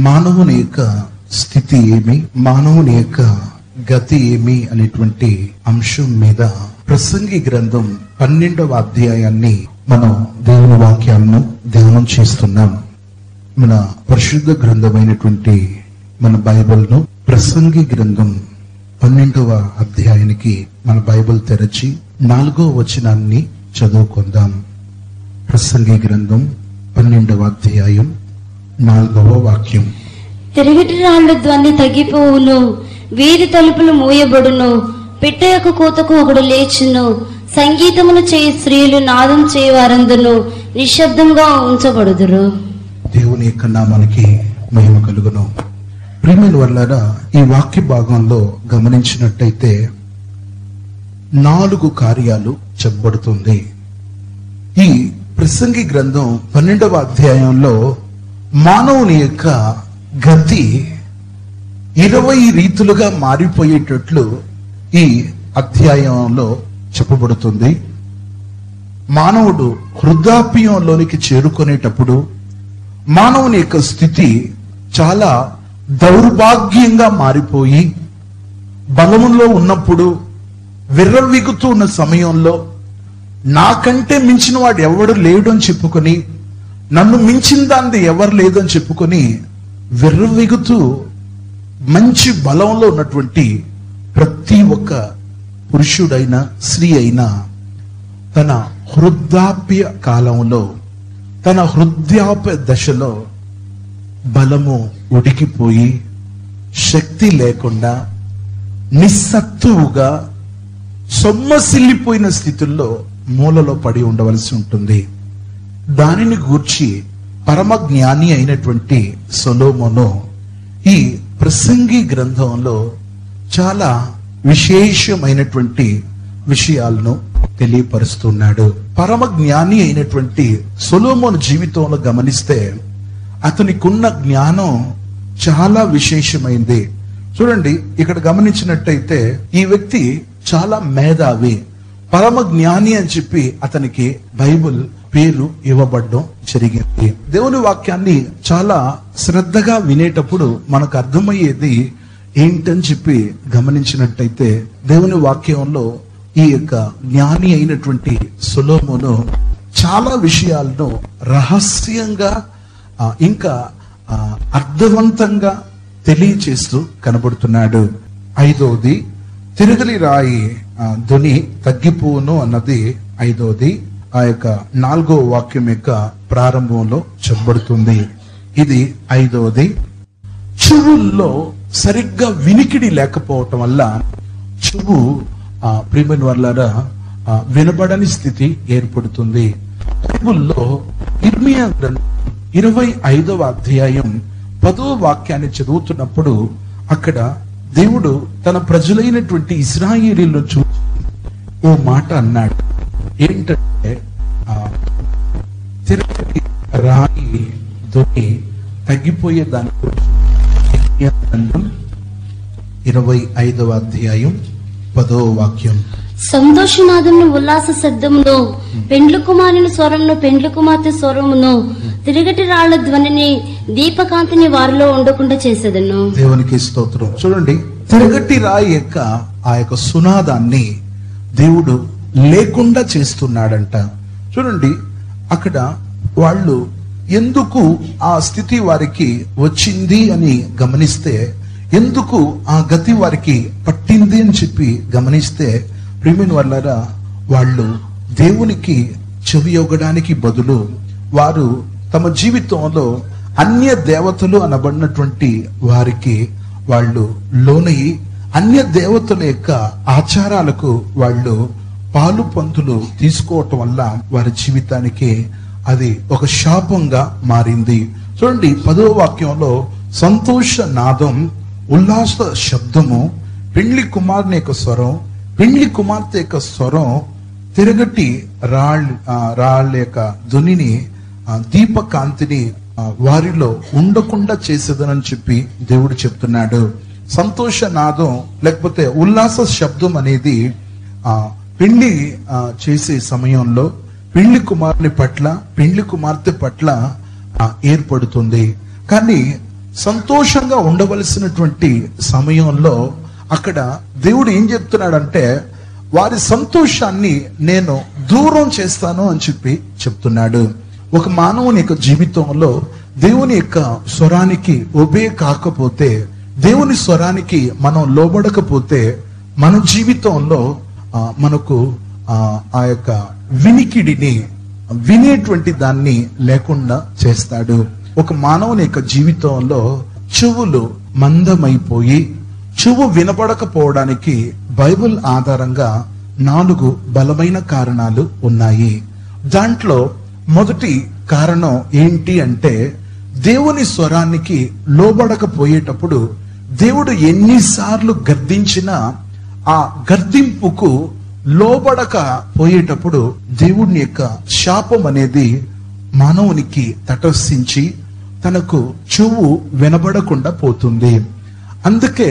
మానవుని యొక్క స్థితి ఏమి మానవుని యొక్క గతి ఏమి అనేటువంటి అంశం మీద ప్రసంగి గ్రంథం పన్నెండవ అధ్యాయాన్ని మనం దేవుని వాక్యాలను ధ్యానం చేస్తున్నాం మన పరిశుద్ధ గ్రంథమైనటువంటి మన బైబిల్ను ప్రసంగి గ్రంథం పన్నెండవ అధ్యాయానికి మన బైబిల్ తెరచి నాలుగో వచనాన్ని చదువుకుందాం ప్రసంగి గ్రంథం పన్నెండవ అధ్యాయం నాలుగవ వాక్యం తిరిగిటి రాళ్ల ధ్వని తగ్గిపోవును వీధి తలుపులు మూయబడును పిట్ట యొక్క కూతకు ఒకడు లేచును సంగీతమును చేయి స్త్రీలు నాదం చేయవారందును నిశ్శబ్దంగా ఉంచబడుదురు దేవుని యొక్క నామానికి మహిమ కలుగును ప్రియమైన వల్లారా ఈ వాక్య భాగంలో గమనించినట్టయితే నాలుగు కార్యాలు చెప్పబడుతుంది ఈ ప్రసంగి గ్రంథం పన్నెండవ అధ్యాయంలో మానవుని యొక్క గతి ఇరవై రీతులుగా మారిపోయేటట్లు ఈ అధ్యాయంలో చెప్పబడుతుంది మానవుడు వృద్ధాప్యంలోనికి చేరుకునేటప్పుడు మానవుని యొక్క స్థితి చాలా దౌర్భాగ్యంగా మారిపోయి బలములో ఉన్నప్పుడు విర్రవిగుతూ ఉన్న సమయంలో నాకంటే మించిన వాడు ఎవడు లేడు అని చెప్పుకొని నన్ను మించిన దాన్ని ఎవరు లేదు అని చెప్పుకొని విర్రవిగుతూ మంచి బలంలో ఉన్నటువంటి ప్రతి ఒక్క పురుషుడైనా స్త్రీ అయినా తన వృద్ధాప్య కాలంలో తన వృద్ధాప్య దశలో బలము ఉడికిపోయి శక్తి లేకుండా నిస్సత్తువుగా సొమ్మసిల్లిపోయిన స్థితుల్లో మూలలో పడి ఉండవలసి ఉంటుంది దానిని గూర్చి పరమ జ్ఞాని అయినటువంటి సొలోమోను ఈ ప్రసంగి గ్రంథంలో చాలా విశేషమైనటువంటి విషయాలను తెలియపరుస్తున్నాడు పరమ జ్ఞాని అయినటువంటి సొలోమోను జీవితంలో గమనిస్తే అతనికున్న జ్ఞానం చాలా విశేషమైంది చూడండి ఇక్కడ గమనించినట్టయితే ఈ వ్యక్తి చాలా మేధావి పరమ జ్ఞాని అని చెప్పి అతనికి బైబిల్ పేరు ఇవ్వబడడం జరిగింది దేవుని వాక్యాన్ని చాలా శ్రద్ధగా వినేటప్పుడు మనకు అర్థమయ్యేది ఏంటని చెప్పి గమనించినట్టయితే దేవుని వాక్యంలో ఈ యొక్క జ్ఞాని అయినటువంటి సులోమును చాలా విషయాలను రహస్యంగా ఆ, ఇంకా ఆ, అర్థవంతంగా తెలియచేస్తూ కనబడుతున్నాడు ఐదవది తిరగలి రాయి ఆ, ధ్వని తగ్గిపోను అన్నది ఐదవది ఆ యొక్క నాలుగో వాక్యం యొక్క ప్రారంభంలో చెప్పబడుతుంది ఇది ఐదవది చెవుల్లో సరిగ్గా వినికిడి లేకపోవటం వల్ల చెవు ఆ, ప్రియమైన వాళ్ళారా ఆ, వినబడని స్థితి ఏర్పడుతుంది బైబుల్లో ఇర్మియా గ్రంథం ఇరవై ఐదవ అధ్యాయం పదో వాక్యాన్ని చదువుతున్నప్పుడు అక్కడ దేవుడు తన ప్రజలైనటువంటి ఇస్రాయేలీలను చూసి ఓ మాట అన్నాడు ఏంటంటే ఆ, తిరుపతి రాయి దొరికి తగ్గిపోయే దాని గురించి ఇర్మియా గ్రంథం ఇరవై ఐదవ అధ్యాయం పదో వాక్యం సంతోషనాదమును ఉల్లాస శబ్దమును పెండ్లు కుమారుని స్వరమును పెండ్లు కుమార్తె స్వరమును తిరిగటి రాళ్ల ధ్వనిని దీపకాంతిని వారిలో ఉండకుండా చేసేదను దేవునికి స్తోత్రం చూడండి తిరగటి రాయి యొక్క ఆ యొక్క సునాదాన్ని దేవుడు లేకుండా చేస్తున్నాడంట చూడండి అక్కడ వాళ్ళు ఎందుకు ఆ స్థితి వారికి వచ్చింది అని గమనిస్తే ఎందుకు ఆ గతి వారికి పట్టింది అని చెప్పి గమనిస్తే ప్రిమిన్ వాళ్ళరా వాళ్ళు దేవునికి చెవి యొగ్గడానికి బదులు వారు తమ జీవితంలో అన్య దేవతలు అనబడినటువంటి వారికి వాళ్ళు లోనయి అన్య దేవతల యొక్క ఆచారాలకు వాళ్ళు పాలు పంతులు తీసుకోవటం వల్ల వారి జీవితానికి అది ఒక శాపంగా మారింది చూడండి పదో వాక్యంలో సంతోష నాదం ఉల్లాస శబ్దము పెండ్లి కుమారుని యొక్క స్వరం పెండ్లి కుమార్తె యొక్క స్వరం తిరగటి రాళ్ళ ఆ, రాళ్ళ యొక్క ధ్వనిని ఆ, దీపకాంతిని ఆ, వారిలో ఉండకుండా చేసేదనని చెప్పి దేవుడు చెప్తున్నాడు సంతోష నాదం లేకపోతే ఉల్లాస శబ్దం అనేది ఆ పెళ్లి ఆ, చేసే సమయంలో పెళ్లి కుమారుని పట్ల పెళ్లి కుమార్తె పట్ల ఆ, ఏర్పడుతుంది కానీ సంతోషంగా ఉండవలసినటువంటి సమయంలో అక్కడ దేవుడు ఏం చెప్తున్నాడంటే వారి సంతోషాన్ని నేను దూరం చేస్తాను అని చెప్పి చెప్తున్నాడు ఒక మానవుని యొక్క జీవితంలో దేవుని యొక్క స్వరానికి ఒబే కాకపోతే దేవుని స్వరానికి మనం లోబడకపోతే మన జీవితంలో ఆ, మనకు ఆ, ఆ యొక్క వినికిడిని వినేటువంటి దాన్ని లేకుండా చేస్తాడు ఒక మానవుని యొక్క జీవితంలో చెవులు మందమైపోయి చెవు వినపడకపోవడానికి బైబిల్ ఆధారంగా నాలుగు బలమైన కారణాలు ఉన్నాయి దాంట్లో మొదటి కారణం ఏంటి అంటే దేవుని స్వరానికి లోబడకపోయేటప్పుడు దేవుడు ఎన్నిసార్లు గర్దించినా ఆ గర్దింపుకు లోబడక పోయేటప్పుడు దేవుని యొక్క శాపం అనేది మానవునికి తటస్థించి తనకు చెవు వినబడకుండా పోతుంది అందుకే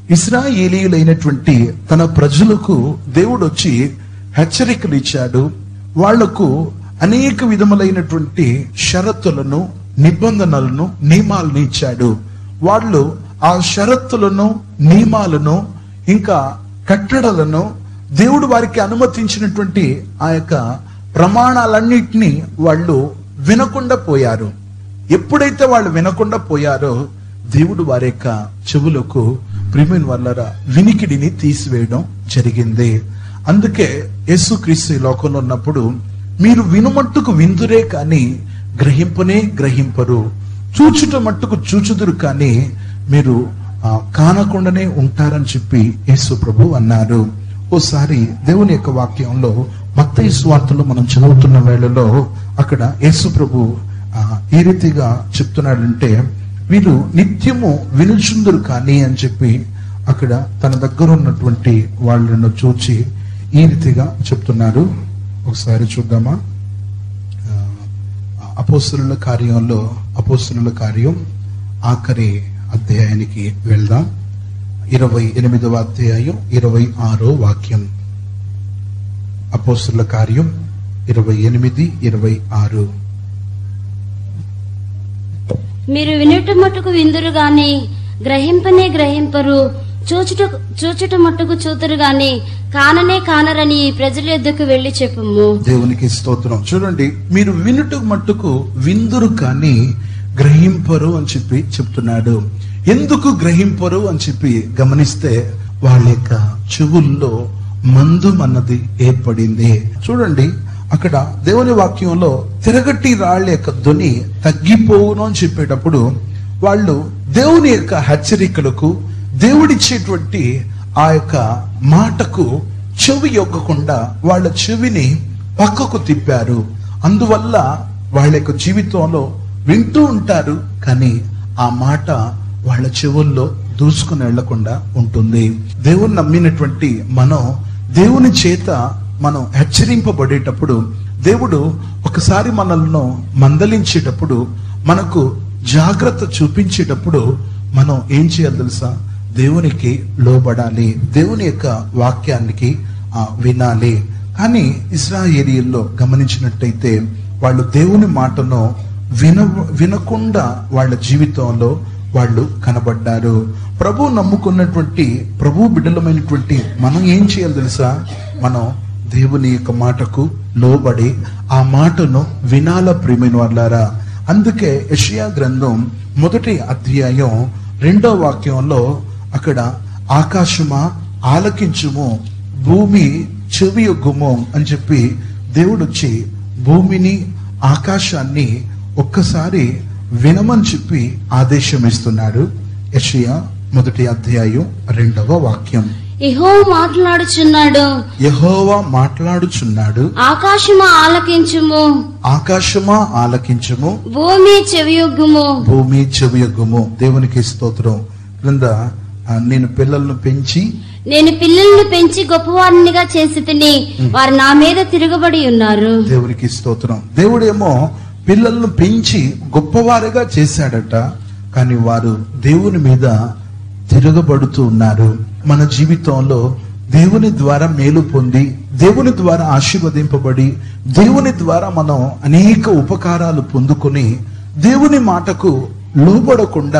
ఇస్రాయేలీయులైనటువంటి తన ప్రజలకు దేవుడు వచ్చి హెచ్చరికలు ఇచ్చాడు వాళ్లకు అనేక విధములైనటువంటి షరతులను నిబంధనలను నియమాలను ఇచ్చాడు వాళ్ళు ఆ షరతులను నియమాలను ఇంకా కట్టడలను దేవుడు వారికి అనుమతించినటువంటి ఆ యొక్క ప్రమాణాలన్నిటినీ వాళ్ళు వినకుండా పోయారు ఎప్పుడైతే వాళ్ళు వినకుండా పోయారో దేవుడు వారి యొక్క చెవులకు ప్రిమిన్ వల్లరా వినికిడిని తీసివేయడం జరిగింది అందుకే యేసుక్రీస్తు ఈ లోకంలో ఉన్నప్పుడు మీరు వినుమట్టుకు విందురే కానీ గ్రహింపనే గ్రహింపరు చూచుట మట్టుకు చూచుదురు కానీ మీరు ఆ, కానకుండానే ఉంటారని చెప్పి యేసు ప్రభు అన్నారు ఓసారి దేవుని యొక్క వాక్యంలో మత్తయి స్వార్థలో మనం చదువుతున్న వేళలో అక్కడ యేసు ప్రభు ఆ, ఏ రీతిగా చెప్తున్నాడంటే వీరు నిత్యము వినుచుందురు కానీ అని చెప్పి అక్కడ తన దగ్గర ఉన్నటువంటి వాళ్ళను చూచి ఈ రీతిగా చెప్తున్నారు ఒకసారి చూద్దామా ఆ, అపోస్తుల కార్యంలో అపోస్తుల కార్యం ఆఖరి అధ్యాయానికి వెళ్దాం ఇరవై ఎనిమిదవ అధ్యాయం ఇరవై ఆరో వాక్యం అపోస్తుల కార్యం ఇరవై ఎనిమిది ఇరవై ఆరు మీరు వినుట మట్టుకు విందురు గాని గ్రహింపనే గ్రహింపరు చూచుట చూచుట మట్టుకు చూతురు గాని కాననే కానరని ఈ ప్రజల యొద్దకు వెళ్లి చెప్పుము దేవునికి స్తోత్రం చూడండి మీరు వినుట మట్టుకు విందురు కానీ గ్రహింపరు అని చెప్పి చెప్తున్నాడు ఎందుకు గ్రహింపరు అని చెప్పి గమనిస్తే వాళ్ళ యొక్క చెవుల్లో మందు అన్నది ఏర్పడింది చూడండి అక్కడ దేవుని వాక్యంలో తిరగట్టి రాళ్ళ యొక్క ధ్వని తగ్గిపోవును అని చెప్పేటప్పుడు వాళ్ళు దేవుని యొక్క హెచ్చరికలకు దేవుడిచ్చేటువంటి ఆ యొక్క మాటకు చెవి యొక్కకుండా వాళ్ళ చెవిని పక్కకు తిప్పారు అందువల్ల వాళ్ళ యొక్క జీవితంలో వింటూ ఉంటారు కానీ ఆ మాట వాళ్ళ చెవుల్లో దూసుకుని వెళ్లకుండా ఉంటుంది దేవుని నమ్మినటువంటి మనం దేవుని చేత మనం హెచ్చరింపబడేటప్పుడు దేవుడు ఒకసారి మనల్ని మందలించేటప్పుడు మనకు జాగ్రత్త చూపించేటప్పుడు మనం ఏం చేయాలి తెలుసా దేవునికి లోబడాలి దేవుని యొక్క వాక్యానికి ఆ, వినాలి కానీ ఇస్రాయేలీల్లో గమనించినట్టయితే వాళ్ళు దేవుని మాటను విన వినకుండా వాళ్ళ జీవితంలో వాళ్ళు కనబడ్డారు ప్రభు నమ్ముకున్నటువంటి ప్రభు బిడ్డలమైనటువంటి మనం ఏం చేయాలి తెలుసా మనం దేవుని యొక్క మాటకు లోబడి ఆ మాటను వినాల ప్రేమైన వాళ్ళారా అందుకే యెషయా గ్రంథం మొదటి అధ్యాయం రెండో వాక్యంలో అక్కడ ఆకాశమా ఆలకించుము భూమి చెవి యొగ్గుము అని చెప్పి దేవుడు వచ్చి భూమిని ఆకాశాన్ని ఒక్కసారి వినమని చెప్పి ఆదేశం ఇస్తున్నాడు యెషయా మొదటి అధ్యాయం రెండవ వాక్యం ఇహో మాట్లాడుచున్నాడు యెహోవా మాట్లాడుచున్నాడు ఆకాశము ఆలకించుము ఆకాశమా ఆలకించము భూమి చెవియొగ్గుము భూమి చెవియొగ్గుము దేవునికి స్తోత్రం క్రింద ఆ, నేను పిల్లలను పెంచి నేను పిల్లలను పెంచి గొప్పవారినిగా చేసి తిని వారు నా మీద తిరగబడి ఉన్నారు దేవునికి స్తోత్రం దేవుడేమో పిల్లలను పెంచి గొప్పవారిగా చేశాడట కానీ వారు దేవుని మీద తిరగబడుతూ ఉన్నారు మన జీవితంలో దేవుని ద్వారా మేలు పొంది దేవుని ద్వారా ఆశీర్వదింపబడి దేవుని ద్వారా మనం అనేక ఉపకారాలు పొందుకొని దేవుని మాటకు లోబడకుండా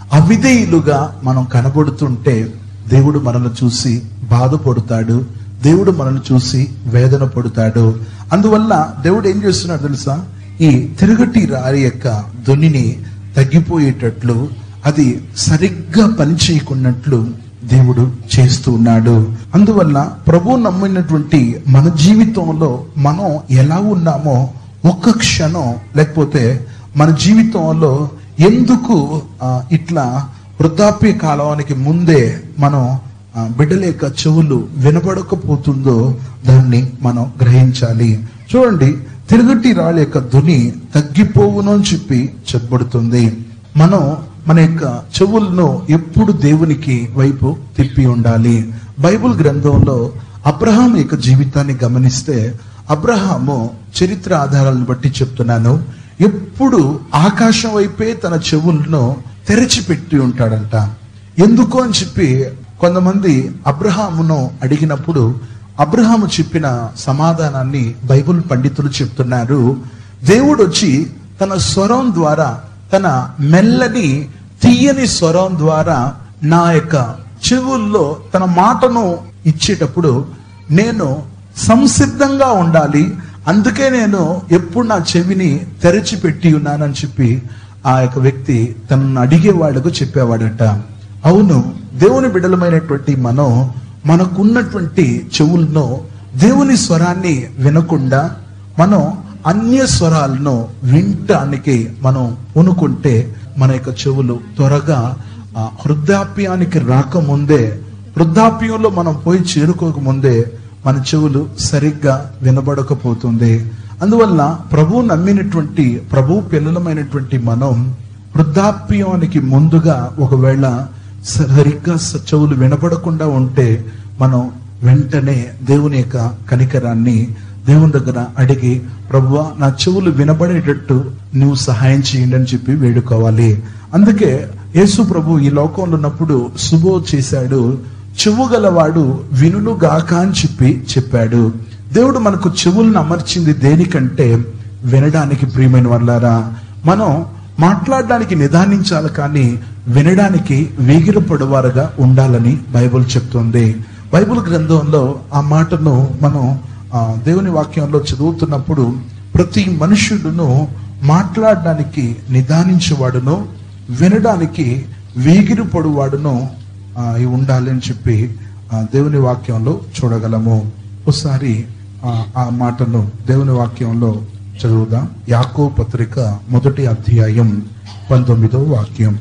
అవిధేయులుగా మనం కనబడుతుంటే దేవుడు మనల్ని చూసి బాధపడతాడు దేవుడు మనల్ని చూసి వేదన పడుతాడు అందువల్ల దేవుడు ఏం చేస్తున్నాడు తెలుసా ఈ తిరగటి రారి యొక్క ధ్వనిని తగ్గిపోయేటట్లు అది సరిగ్గా పని చేయకున్నట్లు దేవుడు చేస్తూ ఉన్నాడు అందువల్ల ప్రభు నమ్మినటువంటి మన జీవితంలో మనం ఎలా ఉన్నామో ఒక్క క్షణం లేకపోతే మన జీవితంలో ఎందుకు ఆ, ఇట్లా వృద్ధాప్య కాలానికి ముందే మనం ఆ, బిడ్డల యొక్క చెవులు వినబడకపోతుందో దాన్ని మనం గ్రహించాలి చూడండి తిరుగటి రాళ్ళ యొక్క ధ్వని తగ్గిపోవును అని చెప్పి చెప్పబడుతుంది మనం మన యొక్క చెవులను ఎప్పుడు దేవునికి వైపు తిప్పి ఉండాలి బైబిల్ గ్రంథంలో అబ్రహాం యొక్క జీవితాన్ని గమనిస్తే అబ్రహాము చరిత్ర ఆధారాలను బట్టి చెప్తున్నాను ఎప్పుడు ఆకాశం వైపే తన చెవులను తెరిచిపెట్టి ఉంటాడంట ఎందుకు అని చెప్పి కొంతమంది అబ్రహామును అడిగినప్పుడు అబ్రహాము చెప్పిన సమాధానాన్ని బైబిల్ పండితులు చెప్తున్నారు దేవుడు వచ్చి తన స్వరం ద్వారా తన మెల్లని తీయని స్వరం ద్వారా నా యొక్క చెవుల్లో తన మాటను ఇచ్చేటప్పుడు నేను సంసిద్ధంగా ఉండాలి అందుకే నేను ఎప్పుడు నా చెవిని తెరిచి పెట్టి ఉన్నానని చెప్పి ఆ యొక్క వ్యక్తి తనను అడిగే వాళ్ళకు చెప్పేవాడట అవును దేవుని బిడ్డలమైనటువంటి మనం మనకున్నటువంటి చెవులను దేవుని స్వరాన్ని వినకుండా మనం అన్య స్వరాలను వినటానికి మనం పూనుకుంటే మన యొక్క చెవులు త్వరగా ఆ, వృద్ధాప్యానికి రాకముందే వృద్ధాప్యంలో మనం పోయి చేరుకోక ముందే మన చెవులు సరిగ్గా వినబడకపోతుంది అందువల్ల ప్రభు నమ్మినటువంటి ప్రభు పిల్లలమైనటువంటి మనం వృద్ధాప్యానికి ముందుగా ఒకవేళ సరిగ్గా స- చెవులు వినపడకుండా ఉంటే మనం వెంటనే దేవుని యొక్క కనికరాన్ని దేవుని దగ్గర అడిగి ప్రభువా నా చెవులు వినబడేటట్టు నువ్వు సహాయం చేయండి అని చెప్పి వేడుకోవాలి అందుకే యేసు ప్రభు ఈ లోకంలో ఉన్నప్పుడు శుభో చేశాడు చెవు గలవాడు వినులు గాక అని చెప్పి చెప్పాడు దేవుడు మనకు చెవులను అమర్చింది దేనికంటే వినడానికి ప్రియమైన వాళ్ళారా మనం మాట్లాడడానికి నిదానించాలి కానీ వినడానికి వేగిరపడవారుగా ఉండాలని బైబిల్ చెప్తుంది బైబిల్ గ్రంథంలో ఆ మాటను మనం ఆ, దేవుని వాక్యంలో చదువుతున్నప్పుడు ప్రతి మనుషుడును మాట్లాడడానికి నిదానించేవాడును వినడానికి వేగిరపడువాడును ఆ, అయి ఉండాలి అని చెప్పి ఆ, దేవుని వాక్యంలో చూడగలము ఒకసారి ఆ, ఆ మాటను దేవుని వాక్యంలో చదువుదాం యాకో పత్రిక మొదటి అధ్యాయం పంతొమ్మిదో వాక్యం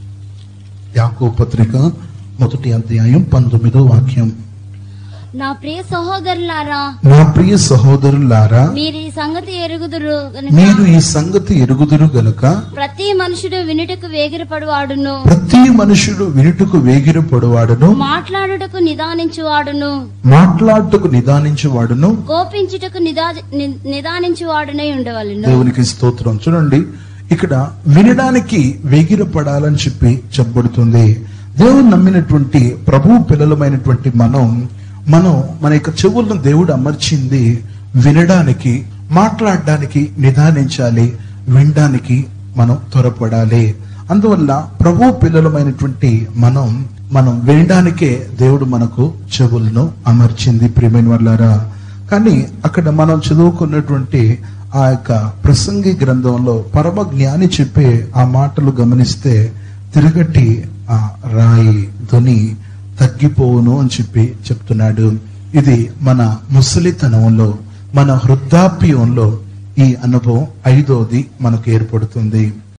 యాకో పత్రిక మొదటి అధ్యాయం పంతొమ్మిదో వాక్యం నా ప్రియ సహోదరులారా నా ప్రియ సహోదరులారా మీరు ఈ సంగతి ఎరుగుదురు గనుక మీరు ఈ సంగతి ఎరుగుదురు గనుక ప్రతి మనుషుడు వినుటకు వేగిరపడువాడును ప్రతి మనుషుడు వినుటకు వేగిరపడువాడును మాట్లాడుటకు నిదానించువాడును మాట్లాడుటకు నిదానించువాడును కోపించుటకు నిదా ని- నిదానించువాడునై ఉండవలను దేవునికి స్తోత్రం చూడండి ఇక్కడ వినడానికి వేగిరపడాలని చెప్పి చెప్పబడుతుంది దేవుడు నమ్మినటువంటి ప్రభు పిల్లలమైనటువంటి మనం మనం మన యొక్క చెవులను దేవుడు అమర్చింది వినడానికి మాట్లాడడానికి నిదానించాలి వినడానికి మనం త్వరపడాలి అందువల్ల ప్రభు పిల్లలమైనటువంటి మనం మనం వినడానికే దేవుడు మనకు చెవులను అమర్చింది ప్రియమైన వాళ్ళారా కానీ అక్కడ మనం చదువుకున్నటువంటి ఆ యొక్క ప్రసంగి గ్రంథంలో పరమ జ్ఞాని చెప్పే ఆ మాటలు గమనిస్తే తిరగటి ఆ రాయి ధ్వని తగ్గిపోవును అని చెప్పి చెప్తున్నాడు ఇది మన ముసలితనంలో మన వృద్ధాప్యంలో ఈ అనుభవం ఐదోది మనకు ఏర్పడుతుంది